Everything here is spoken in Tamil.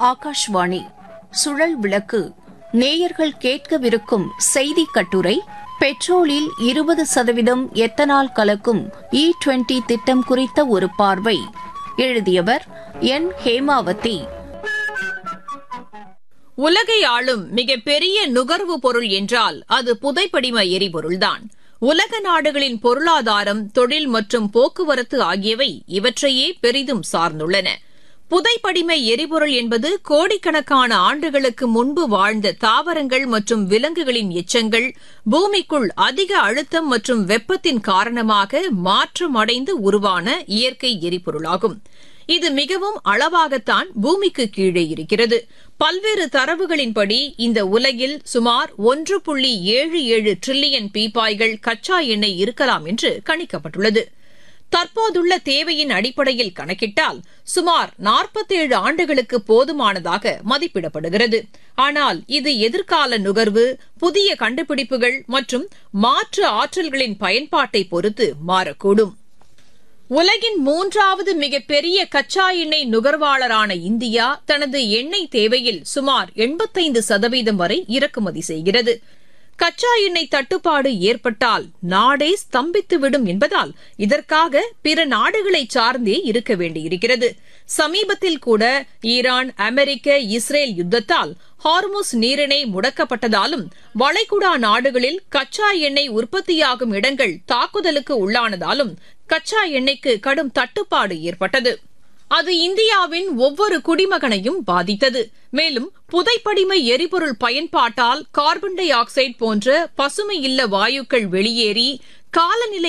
ஆகாஷ்வாணி சுழல் விளக்கு நேயர்கள் கேட்கவிருக்கும் செய்தி கட்டுரை பெட்ரோலில் இருபது சதவீதம் எத்தனால் கலக்கும் இ டுவெண்டி திட்டம் குறித்த ஒரு பார்வை எழுதியவர் என் ஹேமாவதி உலகை ஆளும் மிகப்பெரிய நுகர்வு பொருள் என்றால் அது புதைப்படிம எரிபொருள்தான் உலக நாடுகளின் பொருளாதாரம் தொழில் மற்றும் போக்குவரத்து ஆகியவை இவற்றையே பெரிதும் சார்ந்துள்ளன புதைப்படிம எரிபொருள் என்பது கோடிக்கணக்கான ஆண்டுகளுக்கு முன்பு வாழ்ந்த தாவரங்கள் மற்றும் விலங்குகளின் எச்சங்கள் பூமிக்குள் அதிக அழுத்தம் மற்றும் வெப்பத்தின் காரணமாக மாற்றமடைந்து உருவான இயற்கை எரிபொருளாகும் இது மிகவும் அளவாகத்தான் பூமிக்கு கீழே இருக்கிறது பல்வேறு தரவுகளின்படி இந்த உலகில் சுமார் ஒன்று புள்ளி ஏழு ஏழு டிரில்லியன் பீப்பாய்கள் கச்சா எண்ணெய் இருக்கலாம் என்று கணிக்கப்பட்டுள்ளது தற்போதுள்ள தேவையின் அடிப்படையில் கணக்கிட்டால் சுமார் நாற்பத்தேழு ஆண்டுகளுக்கு போதுமானதாக மதிப்பிடப்படுகிறது ஆனால் இது எதிர்கால நுகர்வு புதிய கண்டுபிடிப்புகள் மற்றும் மாற்று ஆற்றல்களின் பயன்பாட்டை பொறுத்து மாறக்கூடும் உலகின் மூன்றாவது மிகப்பெரிய கச்சா எண்ணெய் நுகர்வாளரான இந்தியா தனது எண்ணெய் தேவையில் சுமார் எண்பத்தைந்து சதவீதம் வரை இறக்குமதி செய்கிறது கச்சா எண்ணெய் தட்டுப்பாடு ஏற்பட்டால் நாடே ஸ்தம்பித்துவிடும் என்பதால் இதற்காக பிற நாடுகளை சார்ந்தே இருக்க வேண்டியிருக்கிறது சமீபத்தில் கூட ஈரான் அமெரிக்க இஸ்ரேல் யுத்தத்தால் ஹார்முஸ் நீரிணை முடக்கப்பட்டதாலும் வளைகுடா நாடுகளில் கச்சா எண்ணெய் உற்பத்தியாகும் இடங்கள் தாக்குதலுக்கு உள்ளானதாலும் கச்சா எண்ணெய்க்கு கடும் தட்டுப்பாடு ஏற்பட்டது அது இந்தியாவின் ஒவ்வொரு குடிமகனையும் பாதித்தது மேலும் புதைப்படிம எரிபொருள் பயன்பாட்டால் கார்பன் டை ஆக்சைடு போன்ற பசுமை இல்ல வாயுக்கள் வெளியேறி காலநிலை